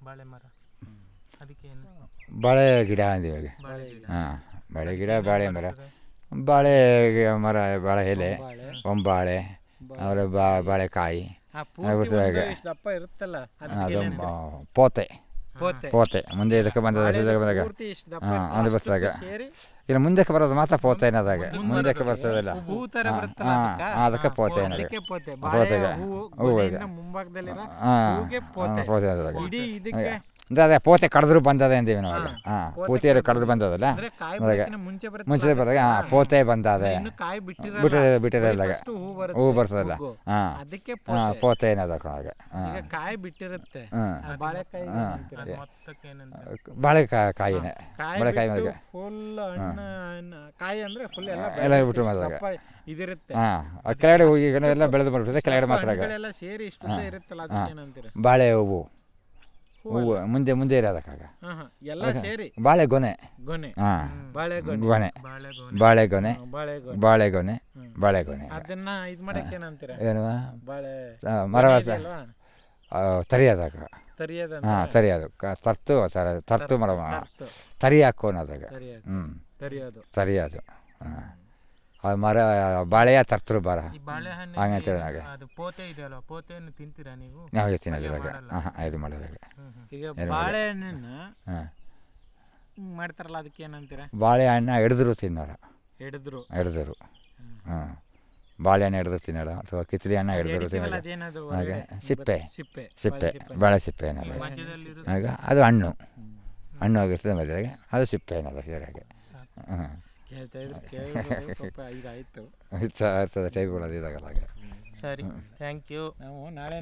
ಬಾಳೆ ಮರ ಅದಕ್ಕೇನು ಬಾಳೆ ಗಿಡ ಅಂದಿವಿ ಇವಾಗ ಬಾಳೆ ಗಿಡ ಹಾಂ ಬಾಳೆ ಗಿಡ ಬಾಳೆ ಮರ ಬಾಳೆ ಮರ ಬಾಳೆ ಎಲೆ ಒಂಬಾಳೆ ಆಮೇಲೆ ಬಾ ಬಾಳೆಕಾಯಿ ಆ ಅದು ಪೂರ್ತಿ ಬಿಟ್ಟು ಹಾಗೆ. ಒಂದು ಇಷ್ಟು ದಪ್ಪ ಇರುತ್ತಲ್ಲ ಅದಕ್ಕೆ ಅದು ಏನಂತೀರ? ಮ- ಪೋತೆ ಪೋತೆ ಪೋತೆ ಮುಂದೆ ಇದಕ್ಕೆ ಬಂದದ ಬಾಳೆದು ಇದಕ್ಕೆ ಬಂದಾಗ ಪೂರ್ತಿ ಇಷ್ಟು ದಪ್ಪ ಹಾಂ ಇರುತ್ತಲ್ಲ, ಅದು ಅಷ್ಟಕ್ಕೂ ಬರ್ತದಾಗ ಸೇರಿ ಇಲ್ಲ ಮುಂದಕ್ಕೆ ಬರೋದು ಮಾತ್ರ ಪೋತೆ ಅನ್ನೋದಾಗ ಮುಂದಕ್ಕೆ ಬರ್ತದಲ್ಲ ಹೂ ತರ ಹಾಂ ಬರುತ್ತಲ್ಲ ಅದಕ್ಕ? ಹಾಂ ಅದಕ್ಕೆ ಪೋತೆ ಅನ್ನೋದು ಅದಕ್ಕೆ ಪೋತೆ ಪೋತೆಗೆ. ಬಾಳೆಯ ಹೂವು ಹೂವು ಗೊನೆಯಿಂದ ಇದೆ. ಮುಂಭಾಗದಲ್ಲಿರೋ ಹಾಂ ಹೂಗೆ ಪೋತೆ ಪೋತೆ ಅನ್ನೋದಾಗ ಇಡೀ ಇದಕ್ಕೆ ಅಂದ್ರೆ ಅದೇ ಪೋತೆ ಕಡಿದ್ರು ಬಂದದ ಅಂತೀವಿ ನಾವು ಹಾಂ, ಹಾಂ ಪೋತೆ ಪೂತಿಯಲ್ಲಿ ಕಡಿದ್ರು ಬಂದದಲ್ಲ ಅಂದ್ರೆ ಕಾಯಿ ಅದಾಗ ಬರೋಕ್ಕಿಂತ ಮುಂಚೆ ಬರುತ್ತೆ ಮುಂಚೆ ಬರೋದಾಗ ಹಾಂ ಪೋತೆ ಬಂದದೆ ಇನ್ನು ಕಾಯಿ ಬಿಟ್ಟಿರಲ್ಲ ಬಿಟ್ಟಿರಲ್ಲ ಬಿಟ್ಟಿರಲ್ಲ ಬರೀ first ಹೂ ಬರುತ್ತೆ ಹೂ ಬರ್ತದಲ್ಲ ಹೂವು. ಹಾಂ ಅದಕ್ಕೆ ಹಾಂ ಪೋತೆ ಪೋತೆ ಅನ್ನೋದಕ್ಕೆ ಹಾಗೆ ಹಾಂ ಈಗ ಕಾಯಿ ಬಿಟ್ಟಿರುತ್ತೆ ಹಾಂ ಆ ಬಾಳೆಕಾಯಿ ಹಾಂ. ಅಂತೀರ. ಅದು ಮೊತ್ತಕ್ಕೆ ಏನಂತ ಬಾಳೆಕಾಯಿ ಕಾಯಿನೇ ಕಾಯಿ ಬಾಳೆಕಾಯಿ ಬಿಟ್ಟು ಮನೆಗೆ ಫುಲ್ ಹಣ್ಣು ಹಣ್ಣು- ಕಾಯಿ ಅಂದ್ರೆ ಫುಲ್ ಎಲ್ಲ ಎಲ್ಲ ಬೆಳೆದು ಬಿಟ್ಟು ಇಷ್ಟು ಮಾಡಿದಾಗ. ದಪ್ಪ ಇದಿರುತ್ತೆ ಹಾಂ ಆ ಕೆಳಗಡೆ ಹೋಗಿ ಎಲ್ಲ ಬೆಳೆದು ಬರ್ಬಿಟ್ಟಿದೆ ಕೆಳಗಡೆ ಮಾತ್ರ ಆಗ. ಹಣ್ಣುಗಳೆಲ್ಲ ಸೇರಿ ಇಷ್ಟು ಉದ್ದ ಇರುತ್ತಲ್ಲ ಅದಕ್ಕೆ ಏನಂತೀರ ಬಾಳೆ ಹೂವು ಹೂವು ಮುಂದೆ ಮುಂದೆ ಇರೋದಕ್ಕಾಗ ಹಾ ಹಾ ಎಲ್ಲ ಸೇರಿ ಬಾಳೆ ಗೊನೆ ಗೊನೆ ಹಾಂ ಬಾಳೆ ಗೊನೆ ಗೊನೆ ಬಾಳೆಗೋನೆ ಬಾಳೆ ಗೊನೆ ಹ್ಮ್, ಬಾಳೆ ಗೊನೆ ಬಾಳೆ ಗೊನೆ ಬಾಳೆ ಗೊನೆ ಅದನ್ನ ಇದ್ ಮಾಡಕ್ಕೆ ಏನಂತೀರ ಏನು ಬಾಳೆ ಆ, ಮರ ಇದೆಯಲ್ವಾ? ತರಿಯೋದಾಗ ತರಿಯದ ಹಾಂ ತರಿಯೋದು ಕ- ತರ್ತು ತರ ತರ್ತು ಮರ ತರ್ತು. ತರಿ ಹಾಕು ಅನ್ನೋದಾಗ ತರಿಯೋದು ಹ್ಞೂ ತರಿಯೋದು ತರಿಯೋದು ಹಾಂ ಆ ಮರ ಬಾಳೆಯ ತರ್ತರು ಬರ ಈ ಬಾಳೆಹಣ್ಣು ಹಂಗಂತೇಳಿ ನಾಗೆ ಅದು ಪೋತೆ ಇದೆಯಲ್ವ ಪೋತೆಯನ್ನು ತಿಂತೀರಾ ನೀವು ನಾವು ತಿನ್ನೋದಿಲ್ಲ ಮಾಡಲ್ಲ. ಹಾಂ ಇದು ಮಾಡೋದಾಗ ಹ್ಮ್ ಹ್ಮ್. ಈಗ ಬಾಳೆಹಣ್ಣನ್ನ ಹಾಂ ಹಿಂಗ್ ಮಾಡ್ತಾರಲ್ಲ ಅದಕ್ಕೆ ಏನಂತೀರ ಬಾಳೆಹಣ್ಣು ಹಿಡಿದ್ರು ತಿನ್ನೋರು ಹಿಡಿದ್ರು ಹಿಡಿದ್ರು ಹಾಂ ಬಾಳೆಹಣ್ಣು ಹಿಡಿದು ತಿನ್ನೋರು ಅಥವಾ ಕಿತ್ತಳೆ ಹಣ್ಣು ಹಿಡಿದ್ರು ಎಡಿತೀವಲ್ಲ ತಿನ್ನೋದು ಅದೇನದು ಹಾಗೆ ಹೊರಗಡೆ? ಸಿಪ್ಪೆ ಸಿಪ್ಪೆ ಸಿಪ್ಪೆ ಬಾಳೆ ಸಿಪ್ಪೆ. ಬಾಳೆ ಸಿಪ್ಪೆ ಅನ್ನೋದು ಮಧ್ಯದಲ್ಲಿರೋದು ಆಗ ಅದು ಹಣ್ಣು ಹಣ್ಣು ಆಗಿರ್ತದೆ ಮದುವೆಗೆ ಅದು ಸಿಪ್ಪೆ ಅನ್ನೋದು ಸರಿಯಾಗಿ ಹಾಂ ಕೇಳ್ತಾ ಇದ್ರು ಕೇಳ್ಬೋದು ಪಾಪ ಈಗ ಆಯ್ತು ಇರ್ತದೆ ಟೈಪ್ಗಳು ಅದು ಇದಾಗಲ್ಲ ಹಾಗೆ ಸರಿ ಥ್ಯಾಂಕ್ ಯು ನಾವು ನಾಳೆ